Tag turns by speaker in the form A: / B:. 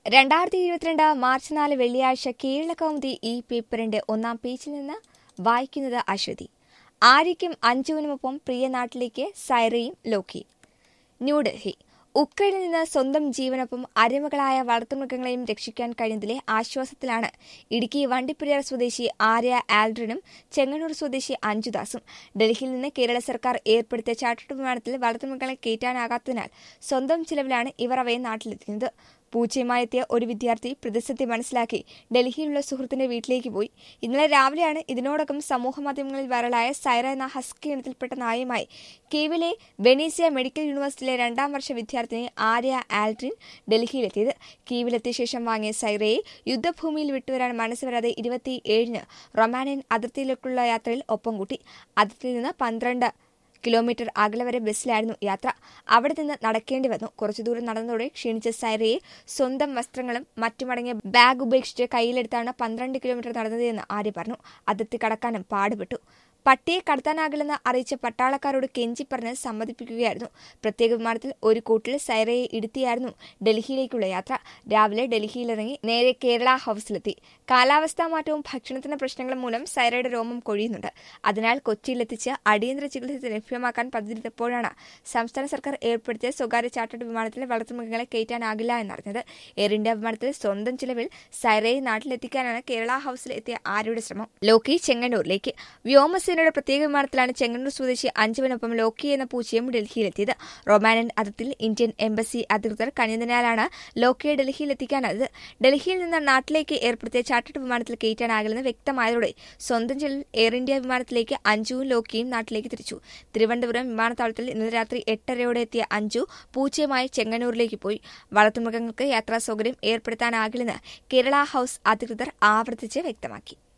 A: രണ്ടായിരത്തി ഇരുപത്തിരണ്ട് മാർച്ച് നാല് വെള്ളിയാഴ്ച കേരളകൗമുദി ഈ പേപ്പറിന്റെ ഒന്നാം പേജിൽ നിന്ന് വായിക്കുന്നത് അശ്വതി ആര്യയ്ക്കും അഞ്ജുവിനുമൊപ്പം പ്രിയ നാട്ടിലേക്ക് സൈറയും ലോക്കി ന്യൂഡൽഹി ഉക്രൈനിൽ നിന്ന് സ്വന്തം ജീവനൊപ്പം അരുമകളായ വളർത്തുമൃഗങ്ങളെയും രക്ഷിക്കാൻ കഴിഞ്ഞതിലെ ആശ്വാസത്തിലാണ് ഇടുക്കി വണ്ടിപ്പെരിയാർ സ്വദേശി ആര്യ ആൽഡ്രനും ചെങ്ങന്നൂർ സ്വദേശി അഞ്ജുദാസും ഡൽഹിയിൽ നിന്ന് കേരള സർക്കാർ ഏർപ്പെടുത്തിയ ചാർട്ടർ വിമാനത്തിൽ വളർത്തുമൃഗങ്ങളെ കയറ്റാനാകാത്തതിനാൽ സ്വന്തം ചിലവിലാണ് ഇവർ അവയെ നാട്ടിലെത്തിക്കുന്നത് പൂച്ചയുമായി എത്തിയ ഒരു വിദ്യാർത്ഥി പ്രതിസന്ധി മനസ്സിലാക്കി ഡൽഹിയിലുള്ള സുഹൃത്തിന്റെ വീട്ടിലേക്ക് പോയി ഇന്നലെ രാവിലെയാണ് ഇതിനോടകം സമൂഹമാധ്യമങ്ങളിൽ വൈറലായ സൈറ എന്ന ഹസ്കി ഇനത്തിൽപ്പെട്ട നായയുമായി കീവിലെ വെനീസിയ മെഡിക്കൽ യൂണിവേഴ്സിറ്റിയിലെ രണ്ടാം വർഷ വിദ്യാർത്ഥിനി ആര്യ ആൽഡ്രിൻ ഡൽഹിയിലെത്തിയത് കീവിലെത്തിയ ശേഷം വാങ്ങിയ സൈറയെ യുദ്ധഭൂമിയിൽ വിട്ടുവരാൻ മനസ്സ് വരാതെ ഇരുപത്തിയേഴിന് റൊമാനിയൻ അതിർത്തിയിലേക്കുള്ള യാത്രയിൽ ഒപ്പം കൂട്ടി അതിർത്തിയിൽ നിന്ന് പന്ത്രണ്ട് കിലോമീറ്റർ അകലെ വരെ ബസ്സിലായിരുന്നു യാത്ര അവിടെ നിന്ന് നടക്കേണ്ടി വന്നു കുറച്ചു ദൂരം നടന്നതോടെ ക്ഷീണിച്ച സൈറയെ സ്വന്തം വസ്ത്രങ്ങളും മറ്റുമടങ്ങിയ ബാഗ് ഉപേക്ഷിച്ച് കയ്യിലെടുത്താണ് പന്ത്രണ്ട് കിലോമീറ്റർ നടന്നതെന്ന് ആര്യ പറഞ്ഞു അതിർത്തി കടക്കാനും പാടുപെട്ടു പട്ടിയെ കടത്താനാകില്ലെന്ന് അറിയിച്ച പട്ടാളക്കാരോട് കെഞ്ചി പറഞ്ഞ് സമ്മതിപ്പിക്കുകയായിരുന്നു പ്രത്യേക വിമാനത്തിൽ ഒരു കൂട്ടിൽ സൈറയെ ഇടുത്തിയായിരുന്നു ഡൽഹിയിലേക്കുള്ള യാത്ര രാവിലെ ഡൽഹിയിലിറങ്ങി നേരെ കേരള ഹൌസിലെത്തി കാലാവസ്ഥാ മാറ്റവും ഭക്ഷണത്തിന്റെ പ്രശ്നങ്ങളും മൂലം സൈറയുടെ രോമം കൊഴിയുന്നുണ്ട് അതിനാൽ കൊച്ചിയിലെത്തിച്ച് അടിയന്തര ചികിത്സ ലഭ്യമാക്കാൻ പദ്ധതിയിട്ടപ്പോഴാണ് സംസ്ഥാന സർക്കാർ ഏർപ്പെടുത്തിയ സ്വകാര്യ ചാർട്ടേഡ് വിമാനത്തിൽ വളർത്തുമൃഗങ്ങളെ കയറ്റാനാകില്ല എന്നറിഞ്ഞത് എയർ ഇന്ത്യ വിമാനത്തിൽ സ്വന്തം ചിലവിൽ സൈറയെ നാട്ടിലെത്തിക്കാനാണ് കേരള ഹൌസിൽ എത്തിയ ആര്യയുടെ ശ്രമം ലോക്കി ചെങ്ങന്നൂരിലേക്ക് വ്യോമസേനയുടെ പ്രത്യേക വിമാനത്തിലാണ് ചെങ്ങന്നൂർ സ്വദേശി അഞ്ജുവിനൊപ്പം ലോക്കി എന്ന പൂച്ചയും ഡൽഹിയിലെത്തിയത് റൊമാനിയൻ അതിർത്തിയിൽ ഇന്ത്യൻ എംബസി അധികൃതർ കഴിഞ്ഞതിനാലാണ് ലോക്കിയെ ഡൽഹിയിലെത്തിക്കാനായത് ഡൽഹിയിൽ നിന്ന് നാട്ടിലേക്ക് ഏർപ്പെടുത്തിയ ചാർട്ടേഡ് വിമാനത്തിൽ കയറ്റാനാകില്ലെന്ന് വ്യക്തമായതോടെ സ്വന്തം ചെലവിൽ എയർ ഇന്ത്യ വിമാനത്തിലേക്ക് അഞ്ജുവും ലോക്കിയും നാട്ടിലേക്ക് തിരിച്ചു തിരുവനന്തപുരം വിമാനത്താവളത്തിൽ ഇന്നലെ രാത്രി എട്ടരയോടെ എത്തിയ അഞ്ജു പൂച്ചയുമായി ചെങ്ങന്നൂരിലേക്ക് പോയി വളർത്തുമൃഗങ്ങൾക്ക് യാത്രാ സൗകര്യം ഏർപ്പെടുത്താനാകില്ലെന്ന് കേരള ഹൌസ് അധികൃതർ ആവർത്തിച്ച് വ്യക്തമാക്കി